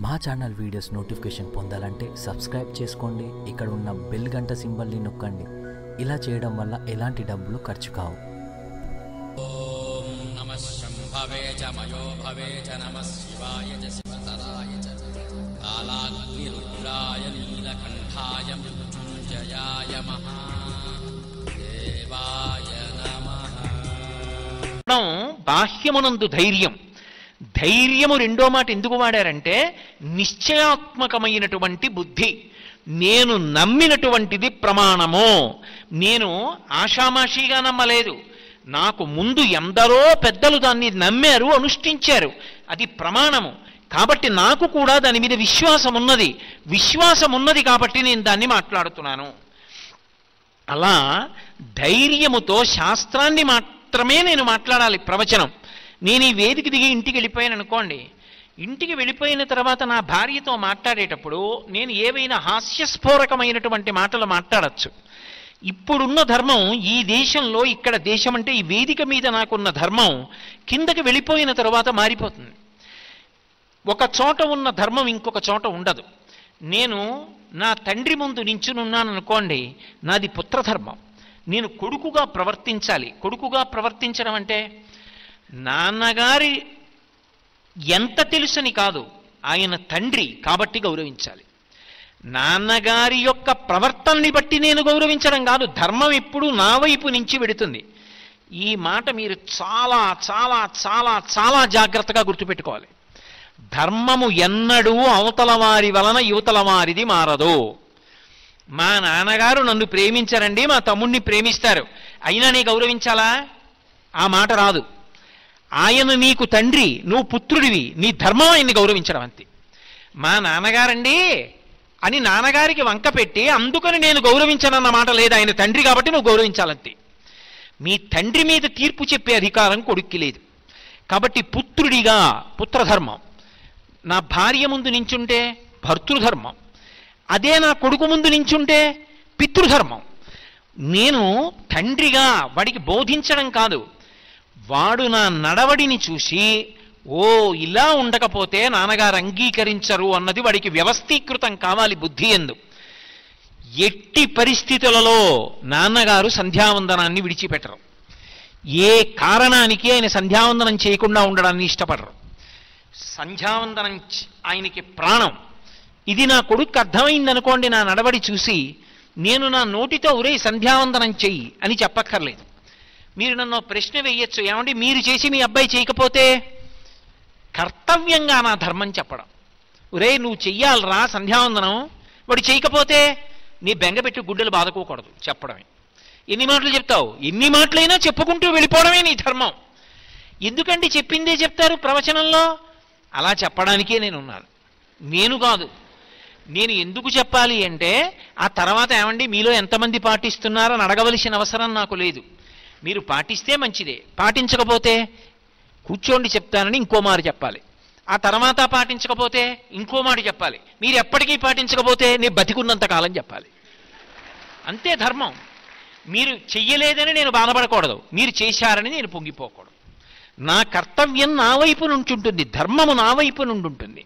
మా channel videos notification పొందాలంటే subscribe చేసుకోండి ఇక్కడ ఉన్న బెల్ గంట సింబల్ని నొక్కండి ఇలా చేయడం వల్ల ఎలాంటి డబ్బులు ఖర్చు కావు नमः शम्भवे च मयो भवे च नमः शिवाय च शिवतराय च कालाग्निरुद्राय नीलकण्ठाय मृत्युञ्जयाय महादेवाय नमः ఉండడం బాహ్యమునందు ధైర్యం ధైర్యము రెండో మాట ఎందుకు వాడారంటే నిశ్చయాత్మకమైనటువంటి బుద్ధి నేను నమ్మినటువంటిది ప్రమాణము నేను ఆషామాషిగా నమ్మలేదు నాకు ముందు ఎందరో పెద్దలు దాన్ని నమ్మారు అనుష్ఠించారు అది ప్రమాణము కాబట్టి నాకు కూడా దాని మీద విశ్వాసం ఉన్నది విశ్వాసం ఉన్నది కాబట్టి నేను దాన్ని మాట్లాడుతున్నాను అలా ధైర్యముతో శాస్త్రాన్ని మాత్రమే నేను మాట్లాడాలి ప్రవచనం నేను ఈ వేదిక దిగి ఇంటికి వెళ్ళిపోయాను అనుకోండి ఇంటికి వెళ్ళిపోయిన తర్వాత నా భార్యతో మాట్లాడేటప్పుడు నేను ఏవైనా హాస్యస్ఫోరకమైనటువంటి మాటలు మాట్లాడచ్చు ఇప్పుడున్న ధర్మం ఈ దేశంలో ఇక్కడ దేశం అంటే ఈ వేదిక మీద నాకున్న ధర్మం కిందకి వెళ్ళిపోయిన తర్వాత మారిపోతుంది ఒక చోట ఉన్న ధర్మం ఇంకొక చోట ఉండదు నేను నా తండ్రి ముందు నించునున్నాను అనుకోండి నాది పుత్రధర్మం నేను కొడుకుగా ప్రవర్తించాలి కొడుకుగా ప్రవర్తించడం అంటే నాన్నగారి ఎంత తెలుసని కాదు ఆయన తండ్రి కాబట్టి గౌరవించాలి నాన్నగారి యొక్క ప్రవర్తనని బట్టి నేను గౌరవించడం కాదు ధర్మం ఎప్పుడూ నా వైపు నుంచి వెడుతుంది ఈ మాట మీరు చాలా చాలా చాలా చాలా జాగ్రత్తగా గుర్తుపెట్టుకోవాలి ధర్మము ఎన్నడూ అవతల వారి వలన యువతల వారిది మారదు మా నాన్నగారు నన్ను ప్రేమించారండి మా తమ్ముణ్ణి ప్రేమిస్తారు అయినా నీ గౌరవించాలా ఆ మాట రాదు ఆయన నీకు తండ్రి నువ్వు పుత్రుడివి నీ ధర్మం ఆయన్ని గౌరవించడం అంతే మా నాన్నగారండి అని నాన్నగారికి వంక పెట్టి అందుకని నేను గౌరవించనన్న మాట లేదు ఆయన తండ్రి కాబట్టి నువ్వు గౌరవించాలంతే మీ తండ్రి మీద తీర్పు చెప్పే అధికారం కొడుక్కి లేదు కాబట్టి పుత్రుడిగా పుత్రధర్మం నా భార్య ముందు నించుంటే భర్తృధర్మం అదే నా కొడుకు ముందు నించుంటే పితృధర్మం నేను తండ్రిగా వాడికి బోధించడం కాదు వాడు నా నడవడిని చూసి ఓ ఇలా ఉండకపోతే నాన్నగారు అంగీకరించరు అన్నది వాడికి వ్యవస్థీకృతం కావాలి బుద్ధి ఎందు ఎట్టి పరిస్థితులలో నాన్నగారు సంధ్యావందనాన్ని విడిచిపెట్టరు ఏ కారణానికి ఆయన సంధ్యావందనం చేయకుండా ఉండడాన్ని ఇష్టపడరు సంధ్యావందనం చ- ఆయనకి ప్రాణం ఇది నా కొడుకు అర్థమైందనుకోండి నా నడవడి చూసి నేను నా నోటితో ఉరే సంధ్యావందనం చెయ్యి అని చెప్పక్కర్లేదు మీరు నన్ను ఓ ప్రశ్న వేయచ్చు ఏమండి మీరు చేసి మీ అబ్బాయి చేయకపోతే కర్తవ్యంగా నా ధర్మం చెప్పడం ఒరే నువ్వు చెయ్యాలరా సంధ్యావందనం వాడు చేయకపోతే నీ బెంగపెట్టి గుడ్డలు బాదుకోకూడదు చెప్పడమే ఎన్ని మాటలు చెప్తావు ఎన్ని మాటలైనా చెప్పుకుంటూ వెళ్ళిపోవడమే నీ ధర్మం ఎందుకంటే చెప్పిందే చెప్తారు ప్రవచనంలో అలా చెప్పడానికే నేను ఉన్నాను నేను కాదు నేను ఎందుకు చెప్పాలి అంటే ఆ తర్వాత ఏమండి మీలో ఎంతమంది పాటిస్తున్నారని అడగవలసిన అవసరం నాకు లేదు మీరు పాటిస్తే మంచిదే పాటించకపోతే కూర్చోండి చెప్తానని ఇంకో మాట చెప్పాలి ఆ తర్వాత పాటించకపోతే ఇంకో మాట చెప్పాలి మీరు ఎప్పటికీ పాటించకపోతే నేను బతికున్నంత కాలం చెప్పాలి అంతే ధర్మం మీరు చెయ్యలేదని నేను బాధపడకూడదు మీరు చేశారని నేను పొంగిపోకూడదు నా కర్తవ్యం నా వైపు నుంచి ఉంటుంది ధర్మము నా వైపు నుండి ఉంటుంది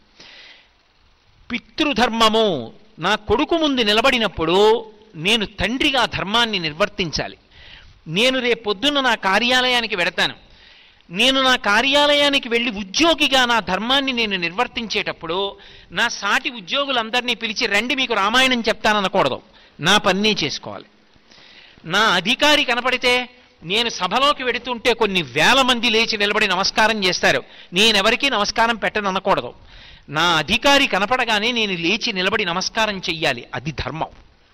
పితృధర్మము నా కొడుకు ముందు నిలబడినప్పుడు నేను తండ్రిగా ధర్మాన్ని నిర్వర్తించాలి నేను రేపొద్దున నా కార్యాలయానికి వెడతాను నేను నా కార్యాలయానికి వెళ్ళి ఉద్యోగిగా నా ధర్మాన్ని నేను నిర్వర్తించేటప్పుడు నా సాటి ఉద్యోగులందరినీ పిలిచి రండి మీకు రామాయణం చెప్తాననకూడదు నా పని చేసుకోవాలి నా అధికారి కనపడితే నేను సభలోకి వెడుతుంటే కొన్ని వేల మంది లేచి నిలబడి నమస్కారం చేస్తారు నేనెవరికీ నమస్కారం పెట్టను అనకూడదు నా అధికారి కనపడగానే నేను లేచి నిలబడి నమస్కారం చెయ్యాలి అది ధర్మం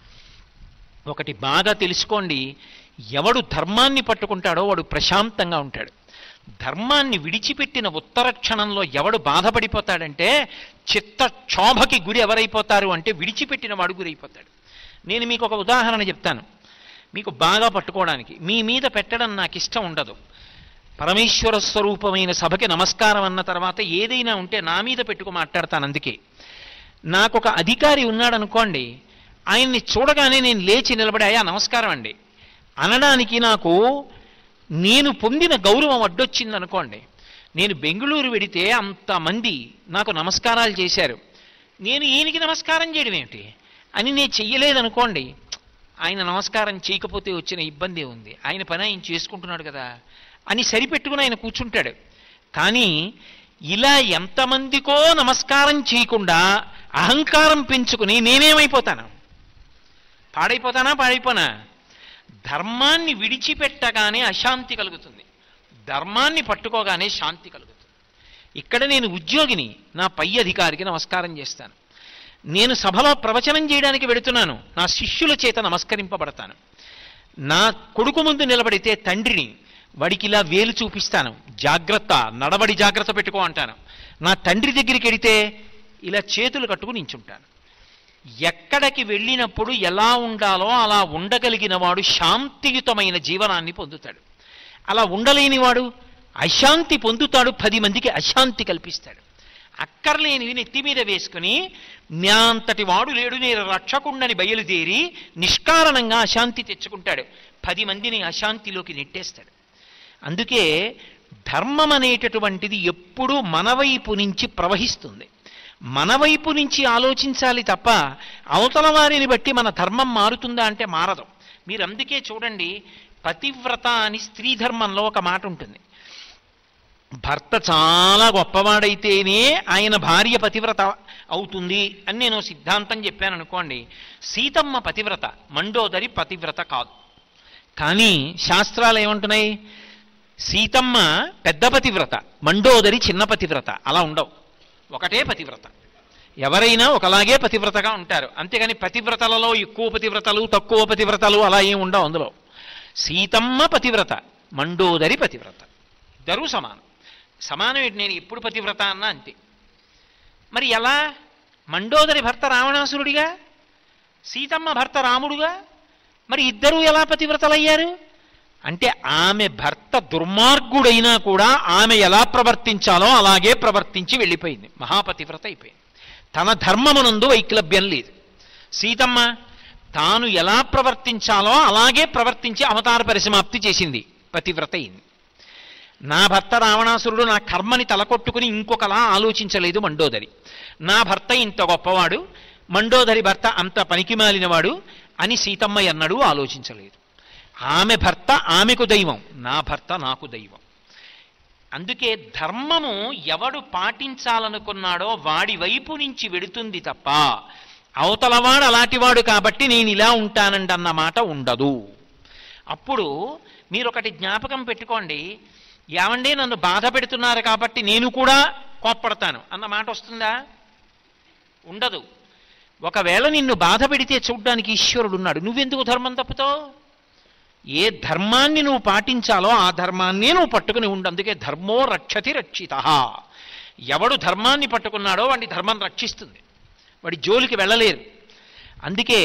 ఒకటి బాగా తెలుసుకోండి ఎవడు ధర్మాన్ని పట్టుకుంటాడో వాడు ప్రశాంతంగా ఉంటాడు ధర్మాన్ని విడిచిపెట్టిన ఉత్తర క్షణంలో ఎవడు బాధపడిపోతాడంటే చిత్త క్షోభకి గురి ఎవరైపోతారు అంటే విడిచిపెట్టిన వాడు గురైపోతాడు నేను మీకు ఒక ఉదాహరణ చెప్తాను మీకు బాగా పట్టుకోవడానికి మీ మీద పెట్టడం నాకు ఇష్టం ఉండదు పరమేశ్వర స్వరూపమైన సభకి నమస్కారం అన్న తర్వాత ఏదైనా ఉంటే నా మీద పెట్టుకు మాట్లాడతాను అందుకే నాకు ఒక అధికారి ఉన్నాడు అనుకోండి ఆయన్ని చూడగానే నేను లేచి నిలబడి అయ్యా నమస్కారం అండి అనడానికి నాకు నేను పొందిన గౌరవం అడ్డొచ్చింది అనుకోండి నేను బెంగళూరు వెడితే అంతమంది నాకు నమస్కారాలు చేశారు నేను ఈయనకి నమస్కారం చేయడం ఏమిటి అని నేను చెయ్యలేదనుకోండి ఆయన నమస్కారం చేయకపోతే వచ్చిన ఇబ్బంది ఉంది ఆయన పని ఆయన చేసుకుంటున్నాడు కదా అని సరిపెట్టుకుని ఆయన కూర్చుంటాడు కానీ ఇలా ఎంతమందికో నమస్కారం చేయకుండా అహంకారం పెంచుకుని నేనేమైపోతాను పాడైపోతానా పాడైపోనా ధర్మాన్ని విడిచిపెట్టగానే అశాంతి కలుగుతుంది ధర్మాన్ని పట్టుకోగానే శాంతి కలుగుతుంది ఇక్కడ నేను ఉద్యోగిని నా పై అధికారికి నమస్కారం చేస్తాను నేను సభలో ప్రవచనం చేయడానికి వెడుతున్నాను నా శిష్యుల చేత నమస్కరింపబడతాను నా కొడుకు ముందు నిలబడితే తండ్రిని వాడికి ఇలా వేలు చూపిస్తాను జాగ్రత్త నడవడి జాగ్రత్త పెట్టుకో అంటాను నా తండ్రి దగ్గరికి వెడితే ఇలా చేతులు కట్టుకుని నించుంటాను ఎక్కడికి వెళ్ళినప్పుడు ఎలా ఉండాలో అలా ఉండగలిగిన వాడు శాంతియుతమైన జీవనాన్ని పొందుతాడు అలా ఉండలేనివాడు అశాంతి పొందుతాడు పది మందికి అశాంతి కల్పిస్తాడు అక్కర్లేనివి నెత్తి మీద వేసుకుని నా అంతటి వాడు లేడు నేను రక్షకుండని బయలుదేరి నిష్కారణంగా అశాంతి తెచ్చుకుంటాడు పది మందిని అశాంతిలోకి నెట్టేస్తాడు అందుకే ధర్మం అనేటటువంటిది ఎప్పుడూ మన వైపు నుంచి ప్రవహిస్తుంది మన వైపు నుంచి ఆలోచించాలి తప్ప అవతల వారిని బట్టి మన ధర్మం మారుతుందా అంటే మారదు మీరు అందుకే చూడండి పతివ్రత అని స్త్రీ ధర్మంలో ఒక మాట ఉంటుంది భర్త చాలా గొప్పవాడైతేనే ఆయన భార్య పతివ్రత అవుతుంది అని నేను సిద్ధాంతం చెప్పాను అనుకోండి సీతమ్మ పతివ్రత మండోదరి పతివ్రత కాదు కానీ శాస్త్రాలు ఏమంటున్నాయి సీతమ్మ పెద్ద పతివ్రత మండోదరి చిన్న పతివ్రత అలా ఉండవు ఒకటే పతివ్రత ఎవరైనా ఒకలాగే పతివ్రతగా ఉంటారు అంతేగాని పతివ్రతలలో ఎక్కువ పతివ్రతలు తక్కువ పతివ్రతలు అలా ఏం ఉండవు అందులో సీతమ్మ పతివ్రత మండోదరి పతివ్రత ఇద్దరూ సమానం సమానం ఏంటి నేను ఎప్పుడు పతివ్రత అన్నా అంతే మరి ఎలా మండోదరి భర్త రావణాసురుడిగా సీతమ్మ భర్త రాముడుగా మరి ఇద్దరూ ఎలా పతివ్రతలయ్యారు అంటే ఆమె భర్త దుర్మార్గుడైనా కూడా ఆమె ఎలా ప్రవర్తించాలో అలాగే ప్రవర్తించి వెళ్ళిపోయింది మహాపతివ్రత అయిపోయింది తన ధర్మమునందు వైక్లభ్యం లేదు సీతమ్మ తాను ఎలా ప్రవర్తించాలో అలాగే ప్రవర్తించి అవతార పరిసమాప్తి చేసింది పతివ్రత అయింది నా భర్త రావణాసురుడు నా కర్మని తలకొట్టుకుని ఇంకొకలా ఆలోచించలేదు మండోదరి నా భర్త ఇంత గొప్పవాడు మండోదరి భర్త అంత పనికిమాలినవాడు అని సీతమ్మ ఎన్నడూ ఆలోచించలేదు ఆమె భర్త ఆమెకు దైవం నా భర్త నాకు దైవం అందుకే ధర్మము ఎవడు పాటించాలనుకున్నాడో వాడి వైపు నుంచి వెడుతుంది తప్ప అవతలవాడు అలాంటివాడు కాబట్టి నేను ఇలా ఉంటానండి అన్న మాట ఉండదు అప్పుడు మీరు ఒకటి జ్ఞాపకం పెట్టుకోండి ఏమండి నన్ను బాధ పెడుతున్నారు కాబట్టి నేను కూడా కోప్పడతాను అన్న మాట వస్తుందా ఉండదు ఒకవేళ నిన్ను బాధ పెడితే చూడ్డానికి ఈశ్వరుడు ఉన్నాడు నువ్వెందుకు ధర్మం తప్పుతావు ఏ ధర్మాన్ని నువ్వు పాటించాలో ఆ ధర్మాన్నే నువ్వు పట్టుకుని ఉండు అందుకే ధర్మో రక్షతి రక్షిత ఎవడు ధర్మాన్ని పట్టుకున్నాడో వాడి ధర్మం రక్షిస్తుంది వాడి జోలికి వెళ్ళలేరు అందుకే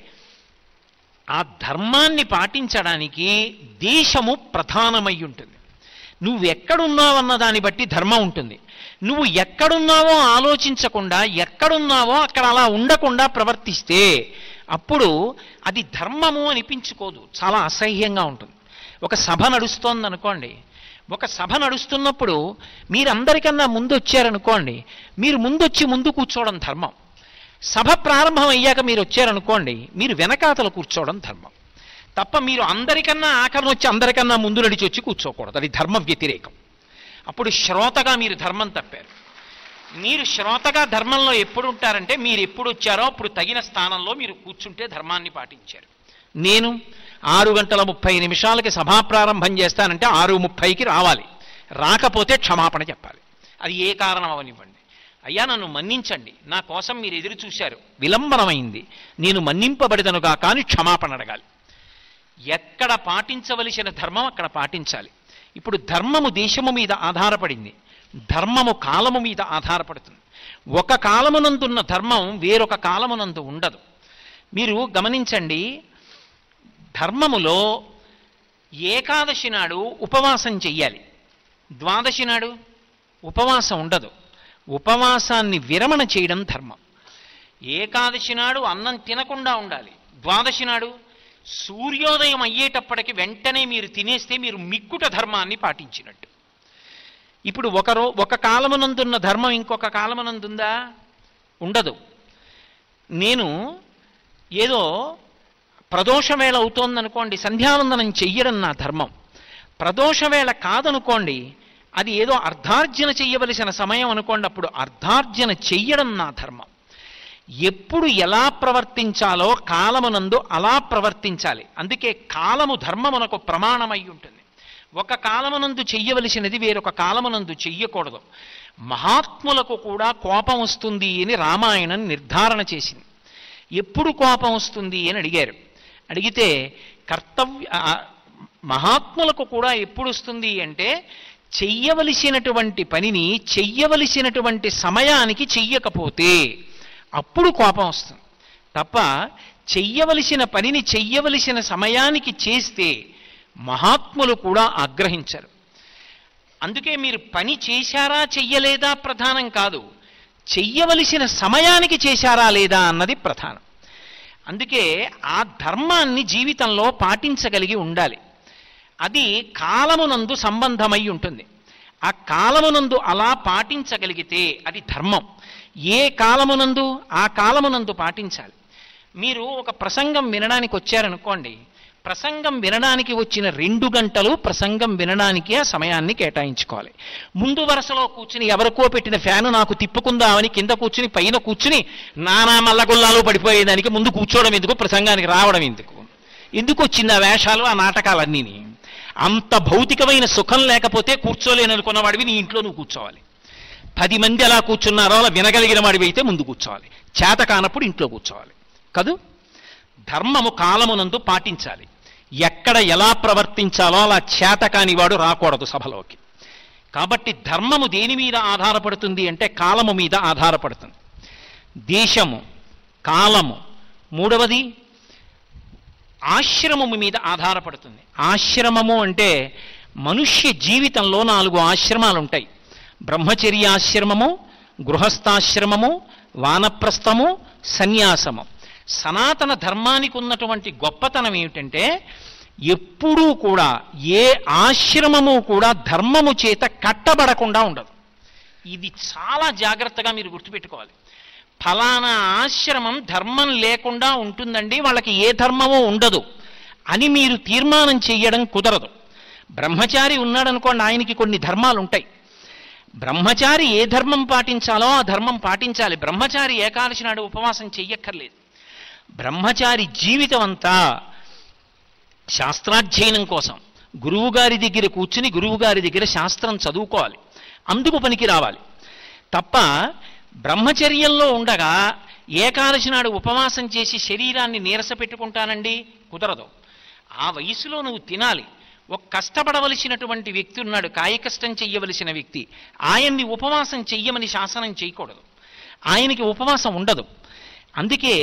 ఆ ధర్మాన్ని పాటించడానికి దేశము ప్రధానమై ఉంటుంది నువ్వు ఎక్కడున్నావన్న దాన్ని బట్టి ధర్మం ఉంటుంది నువ్వు ఎక్కడున్నావో ఆలోచించకుండా ఎక్కడున్నావో అక్కడ అలా ఉండకుండా ప్రవర్తిస్తే అప్పుడు అది ధర్మము అనిపించుకోదు చాలా అసహ్యంగా ఉంటుంది ఒక సభ నడుస్తోంది అనుకోండి ఒక సభ నడుస్తున్నప్పుడు మీరందరికన్నా ముందు వచ్చారనుకోండి మీరు ముందొచ్చి ముందు కూర్చోవడం ధర్మం సభ ప్రారంభం అయ్యాక మీరు వచ్చారనుకోండి మీరు వెనకాతల కూర్చోవడం ధర్మం తప్ప మీరు అందరికన్నా ఆఖరణ వచ్చి అందరికన్నా ముందు నడిచి వచ్చి కూర్చోకూడదు అది ధర్మ వ్యతిరేకం అప్పుడు శ్రోతగా మీరు ధర్మం తప్పారు మీరు శ్రోతగా ధర్మంలో ఎప్పుడు ఉంటారంటే మీరు ఎప్పుడు వచ్చారో అప్పుడు తగిన స్థానంలో మీరు కూర్చుంటే ధర్మాన్ని పాటించారు నేను ఆరు గంటల ముప్పై నిమిషాలకి సభా ప్రారంభం చేస్తానంటే ఆరు ముప్పైకి రావాలి రాకపోతే క్షమాపణ చెప్పాలి అది ఏ కారణం అవనివ్వండి అయ్యా నన్ను మన్నించండి నా కోసం మీరు ఎదురు చూశారు విలంబనమైంది నేను మన్నింపబడిదనుగా కానీ క్షమాపణ అడగాలి ఎక్కడ పాటించవలసిన ధర్మం అక్కడ పాటించాలి ఇప్పుడు ధర్మము దేశము మీద ఆధారపడింది ధర్మము కాలము మీద ఆధారపడుతుంది ఒక కాలమునందున్న ధర్మం వేరొక కాలమునందు ఉండదు మీరు గమనించండి ధర్మములో ఏకాదశి నాడు ఉపవాసం చెయ్యాలి ద్వాదశి నాడు ఉపవాసం ఉండదు ఉపవాసాన్ని విరమణ చేయడం ధర్మం ఏకాదశి నాడు అన్నం తినకుండా ఉండాలి ద్వాదశి నాడు సూర్యోదయం అయ్యేటప్పటికి వెంటనే మీరు తినేస్తే మీరు మిక్కుట ధర్మాన్ని పాటించినట్టు ఇప్పుడు ఒకరో ఒక కాలమునందున్న ధర్మం ఇంకొక కాలమునందుందా ఉండదు నేను ఏదో ప్రదోషవేళ అవుతోందనుకోండి సంధ్యావందనం చెయ్యడం నా ధర్మం ప్రదోషవేళ కాదనుకోండి అది ఏదో అర్ధార్జన చెయ్యవలసిన సమయం అనుకోండి అప్పుడు అర్ధార్జన చెయ్యడం నా ధర్మం ఎప్పుడు ఎలా ప్రవర్తించాలో కాలమునందు అలా ప్రవర్తించాలి అందుకే కాలము ధర్మమునకు ప్రమాణమై ఉంటుంది ఒక కాలమునందు చెయ్యవలసినది వేరొక కాలమునందు చెయ్యకూడదు మహాత్ములకు కూడా కోపం వస్తుంది అని రామాయణం నిర్ధారణ చేసింది ఎప్పుడు కోపం వస్తుంది అని అడిగారు అడిగితే కర్తవ్య ఆ, మహాత్ములకు కూడా ఎప్పుడు వస్తుంది అంటే చెయ్యవలసినటువంటి పనిని చెయ్యవలసినటువంటి సమయానికి చెయ్యకపోతే అప్పుడు కోపం వస్తుంది తప్ప చెయ్యవలసిన పనిని చెయ్యవలసిన సమయానికి చేస్తే మహాత్ములు కూడా ఆగ్రహించరు అందుకే మీరు పని చేశారా చెయ్యలేదా ప్రధానం కాదు చెయ్యవలసిన సమయానికి చేశారా లేదా అన్నది ప్రధానం అందుకే ఆ ధర్మాన్ని జీవితంలో పాటించగలిగి ఉండాలి అది కాలమునందు సంబంధమై ఉంటుంది ఆ కాలమునందు అలా పాటించగలిగితే అది ధర్మం ఏ కాలమునందు ఆ కాలమునందు పాటించాలి మీరు ఒక ప్రసంగం వినడానికి వచ్చారనుకోండి ప్రసంగం వినడానికి వచ్చిన రెండు గంటలు ప్రసంగం వినడానికి ఆ సమయాన్ని కేటాయించుకోవాలి ముందు వరుసలో కూర్చుని ఎవరికో పెట్టిన ఫ్యాను నాకు తిప్పుకుందామని కింద కూర్చుని పైన కూర్చుని నానా మల్లగుల్లాలు పడిపోయేదానికి ముందు కూర్చోవడం ఎందుకు ప్రసంగానికి రావడం ఎందుకు ఎందుకు వచ్చింది ఆ వేషాలు ఆ నాటకాలన్నీని అంత భౌతికమైన సుఖం లేకపోతే కూర్చోలేననుకున్న వాడివి నీ ఇంట్లో నువ్వు కూర్చోవాలి పది మంది అలా కూర్చున్నారో అలా వినగలిగిన వాడివి అయితే ముందు కూర్చోవాలి చేత కానప్పుడు ఇంట్లో కూర్చోవాలి కదూ ధర్మము కాలమునందు పాటించాలి ఎక్కడ ఎలా ప్రవర్తించాలో అలా చేత కానివాడు రాకూడదు సభలోకి కాబట్టి ధర్మము దేని మీద ఆధారపడుతుంది అంటే కాలము మీద ఆధారపడుతుంది దేశము కాలము మూడవది ఆశ్రమము మీద ఆధారపడుతుంది ఆశ్రమము అంటే మనుష్య జీవితంలో నాలుగు ఆశ్రమాలు ఉంటాయి బ్రహ్మచర్యాశ్రమము గృహస్థాశ్రమము వానప్రస్థము సన్యాసము సనాతన ధర్మానికి ఉన్నటువంటి గొప్పతనం ఏమిటంటే ఎప్పుడూ కూడా ఏ ఆశ్రమము కూడా ధర్మము చేత కట్టబడకుండా ఉండదు ఇది చాలా జాగ్రత్తగా మీరు గుర్తుపెట్టుకోవాలి ఫలానా ఆశ్రమం ధర్మం లేకుండా ఉంటుందండి వాళ్ళకి ఏ ధర్మమో ఉండదు అని మీరు తీర్మానం చెయ్యడం కుదరదు బ్రహ్మచారి ఉన్నాడనుకోండి ఆయనకి కొన్ని ధర్మాలు ఉంటాయి బ్రహ్మచారి ఏ ధర్మం పాటించాలో ఆ ధర్మం పాటించాలి బ్రహ్మచారి ఏకాదశి నాడు ఉపవాసం చెయ్యక్కర్లేదు బ్రహ్మచారి జీవితం అంతా శాస్త్రాధ్యయనం కోసం గురువుగారి దగ్గర కూర్చుని గురువుగారి దగ్గర శాస్త్రం చదువుకోవాలి అందుకు పనికి రావాలి తప్ప బ్రహ్మచర్యంలో ఉండగా ఏకాదశి నాడు ఉపవాసం చేసి శరీరాన్ని నీరస పెట్టుకుంటానండి కుదరదు ఆ వయసులో నువ్వు తినాలి ఒక కష్టపడవలసినటువంటి వ్యక్తి ఉన్నాడు కాయకష్టం చెయ్యవలసిన వ్యక్తి ఆయన్ని ఉపవాసం చెయ్యమని శాసనం చేయకూడదు ఆయనకి ఉపవాసం ఉండదు అందుకే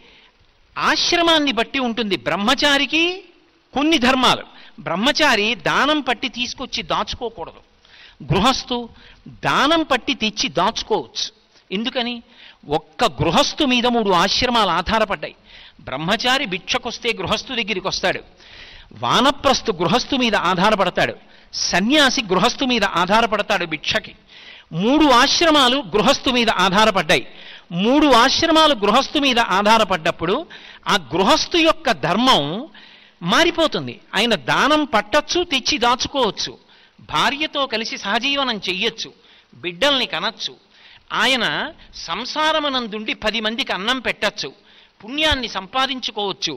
ఆశ్రమాన్ని బట్టి ఉంటుంది బ్రహ్మచారికి కొన్ని ధర్మాలు బ్రహ్మచారి దానం పట్టి తీసుకొచ్చి దాచుకోకూడదు గృహస్థు దానం పట్టి తెచ్చి దాచుకోవచ్చు ఎందుకని ఒక్క గృహస్థు మీద మూడు ఆశ్రమాలు ఆధారపడ్డాయి బ్రహ్మచారి భిక్షకొస్తే గృహస్థు దగ్గరికి వస్తాడు వానప్రస్థు గృహస్థు మీద ఆధారపడతాడు సన్యాసి గృహస్థు మీద ఆధారపడతాడు భిక్షకి మూడు ఆశ్రమాలు గృహస్థు మీద ఆధారపడ్డాయి మూడు ఆశ్రమాలు గృహస్థు మీద ఆధారపడ్డప్పుడు ఆ గృహస్థు యొక్క ధర్మం మారిపోతుంది ఆయన దానం పట్టచ్చు తెచ్చి దాచుకోవచ్చు భార్యతో కలిసి సహజీవనం చెయ్యొచ్చు బిడ్డల్ని కనచ్చు ఆయన సంసారమునందుండి పది మందికి అన్నం పెట్టచ్చు పుణ్యాన్ని సంపాదించుకోవచ్చు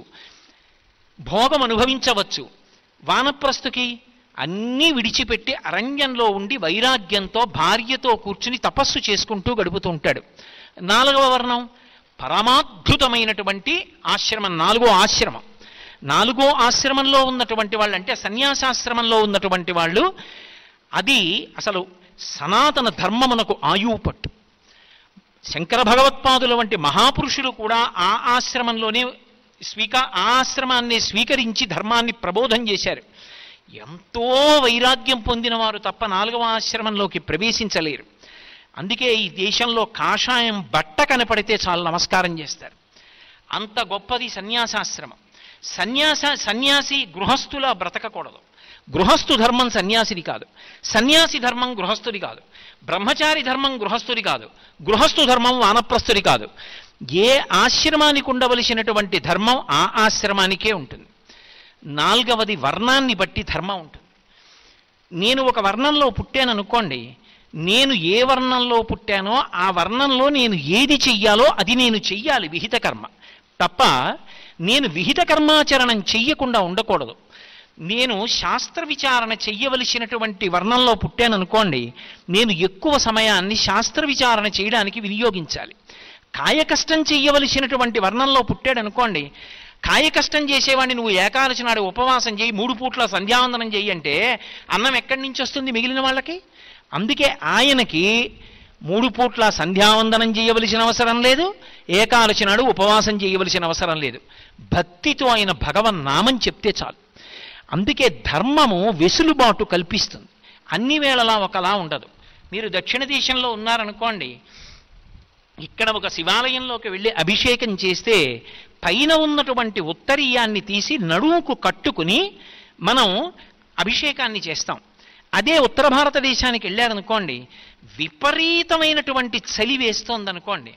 భోగం అనుభవించవచ్చు వానప్రస్థుకి అన్నీ విడిచిపెట్టి అరణ్యంలో ఉండి వైరాగ్యంతో భార్యతో కూర్చుని తపస్సు చేసుకుంటూ గడుపుతూ ఉంటాడు నాలుగవ వర్ణం పరమాద్భుతమైనటువంటి ఆశ్రమం నాలుగో ఆశ్రమం నాలుగో ఆశ్రమంలో ఉన్నటువంటి వాళ్ళు అంటే సన్యాసాశ్రమంలో ఉన్నటువంటి వాళ్ళు అది అసలు సనాతన ధర్మమునకు ఆయువు పట్టు శంకర భగవత్పాదుల వంటి మహాపురుషులు కూడా ఆ ఆశ్రమంలోనే స్వీకా ఆ ఆశ్రమాన్ని స్వీకరించి ధర్మాన్ని ప్రబోధం చేశారు ఎంతో వైరాగ్యం పొందిన వారు తప్ప నాలుగవ ఆశ్రమంలోకి ప్రవేశించలేరు అందుకే ఈ దేశంలో కాషాయం బట్ట కనపడితే చాలా నమస్కారం చేస్తారు అంత గొప్పది సన్యాసాశ్రమం సన్యాస సన్యాసి గృహస్థులా బ్రతకకూడదు గృహస్థు ధర్మం సన్యాసిది కాదు సన్యాసి ధర్మం గృహస్థుడి కాదు బ్రహ్మచారి ధర్మం గృహస్థుడి కాదు గృహస్థు ధర్మం వానప్రస్థుడి కాదు ఏ ఆశ్రమానికి ఉండవలసినటువంటి ధర్మం ఆ ఆశ్రమానికే ఉంటుంది నాలుగవది వర్ణాన్ని బట్టి ధర్మం ఉంటుంది నేను ఒక వర్ణంలో పుట్టాను అనుకోండి నేను ఏ వర్ణంలో పుట్టానో ఆ వర్ణంలో నేను ఏది చెయ్యాలో అది నేను చెయ్యాలి విహిత కర్మ తప్ప నేను విహిత కర్మాచరణం చెయ్యకుండా ఉండకూడదు నేను శాస్త్ర విచారణ చెయ్యవలసినటువంటి వర్ణంలో పుట్టాను అనుకోండి నేను ఎక్కువ సమయాన్ని శాస్త్ర విచారణ చేయడానికి వినియోగించాలి కాయకష్టం చెయ్యవలసినటువంటి వర్ణంలో పుట్టాడు అనుకోండి కాయకష్టం చేసేవాడిని నువ్వు ఏకాదశి నాడు ఉపవాసం చేయి మూడు పూట్ల సంధ్యావందనం చెయ్యి అంటే అన్నం ఎక్కడి నుంచి వస్తుంది మిగిలిన వాళ్ళకి అందుకే ఆయనకి మూడు పూట్ల సంధ్యావందనం చేయవలసిన అవసరం లేదు ఏకాదశి నాడు ఉపవాసం చేయవలసిన అవసరం లేదు భక్తితో ఆయన భగవన్ నామం చెప్తే చాలు అందుకే ధర్మము వెసులుబాటు కల్పిస్తుంది అన్ని వేళలా ఒకలా ఉండదు మీరు దక్షిణ దేశంలో ఉన్నారనుకోండి ఇక్కడ ఒక శివాలయంలోకి వెళ్ళి అభిషేకం చేస్తే పైన ఉన్నటువంటి ఉత్తరీయాన్ని తీసి నడుముకు కట్టుకుని మనం అభిషేకాన్ని చేస్తాం అదే ఉత్తర భారతదేశానికి వెళ్ళారనుకోండి విపరీతమైనటువంటి చలి వేస్తోందనుకోండి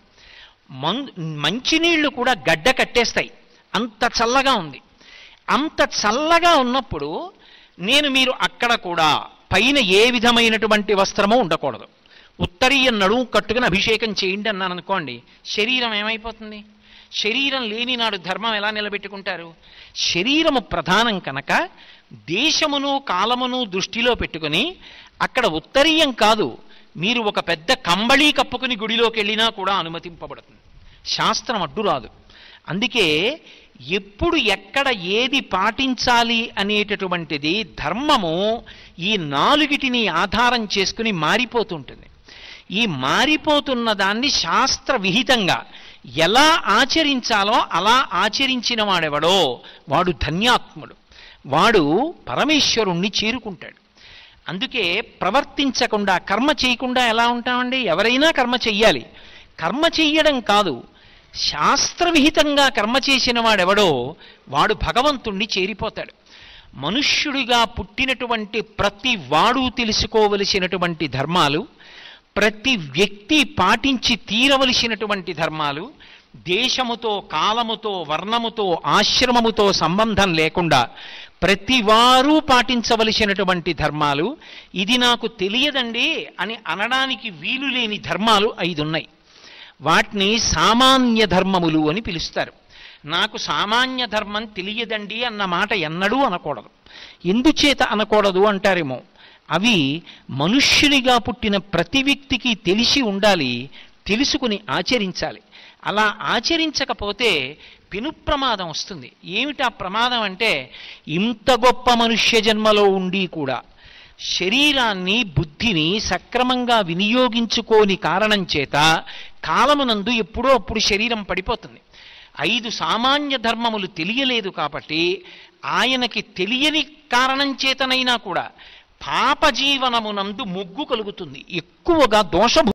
మం మంచినీళ్లు కూడా గడ్డ కట్టేస్తాయి అంత చల్లగా ఉంది అంత చల్లగా ఉన్నప్పుడు నేను మీరు అక్కడ కూడా పైన ఏ విధమైనటువంటి వస్త్రమో ఉండకూడదు ఉత్తరీయ నడుము కట్టుకుని అభిషేకం చేయండి అన్నాను అనుకోండి శరీరం ఏమైపోతుంది శరీరం లేని నాడు ధర్మం ఎలా నిలబెట్టుకుంటారు శరీరము ప్రధానం కనుక దేశమును కాలమును దృష్టిలో పెట్టుకుని అక్కడ ఉత్తరీయం కాదు మీరు ఒక పెద్ద కంబళీ కప్పుకుని గుడిలోకి వెళ్ళినా కూడా అనుమతింపబడుతుంది శాస్త్రం అడ్డు రాదు అందుకే ఎప్పుడు ఎక్కడ ఏది పాటించాలి అనేటటువంటిది ధర్మము ఈ నాలుగిటిని ఆధారం చేసుకుని మారిపోతుంటుంది ఈ మారిపోతున్న దాన్ని శాస్త్ర విహితంగా ఎలా ఆచరించాలో అలా ఆచరించిన వాడెవడో వాడు ధన్యాత్ముడు వాడు పరమేశ్వరుణ్ణి చేరుకుంటాడు అందుకే ప్రవర్తించకుండా కర్మ చేయకుండా ఎలా ఉంటామండి ఎవరైనా కర్మ చెయ్యాలి కర్మ చెయ్యడం కాదు శాస్త్రవిహితంగా కర్మ చేసిన వాడెవడో వాడు భగవంతుణ్ణి చేరిపోతాడు మనుష్యుడిగా పుట్టినటువంటి ప్రతి వాడు తెలుసుకోవలసినటువంటి ధర్మాలు ప్రతి వ్యక్తి పాటించి తీరవలసినటువంటి ధర్మాలు దేశముతో కాలముతో వర్ణముతో ఆశ్రమముతో సంబంధం లేకుండా ప్రతివారు పాటించవలసినటువంటి ధర్మాలు ఇది నాకు తెలియదండి అని అనడానికి వీలు లేని ధర్మాలు ఐదున్నాయి వాటిని సామాన్య ధర్మములు అని పిలుస్తారు నాకు సామాన్య ధర్మం తెలియదండి అన్న మాట ఎన్నడూ అనకూడదు ఎందుచేత అనకూడదు అంటారేమో అవి మనుష్యునిగా పుట్టిన ప్రతి వ్యక్తికి తెలిసి ఉండాలి తెలుసుకుని ఆచరించాలి అలా ఆచరించకపోతే పెను ప్రమాదం వస్తుంది ఏమిటా ప్రమాదం అంటే ఇంత గొప్ప మనుష్య జన్మలో ఉండి కూడా శరీరాన్ని బుద్ధిని సక్రమంగా వినియోగించుకోని కారణం చేత కాలమునందు ఎప్పుడో అప్పుడు శరీరం పడిపోతుంది ఐదు సామాన్య ధర్మములు తెలియలేదు కాబట్టి ఆయనకి తెలియని కారణం చేతనైనా కూడా పాప జీవనమునందు మొగ్గు కలుగుతుంది ఎక్కువగా దోష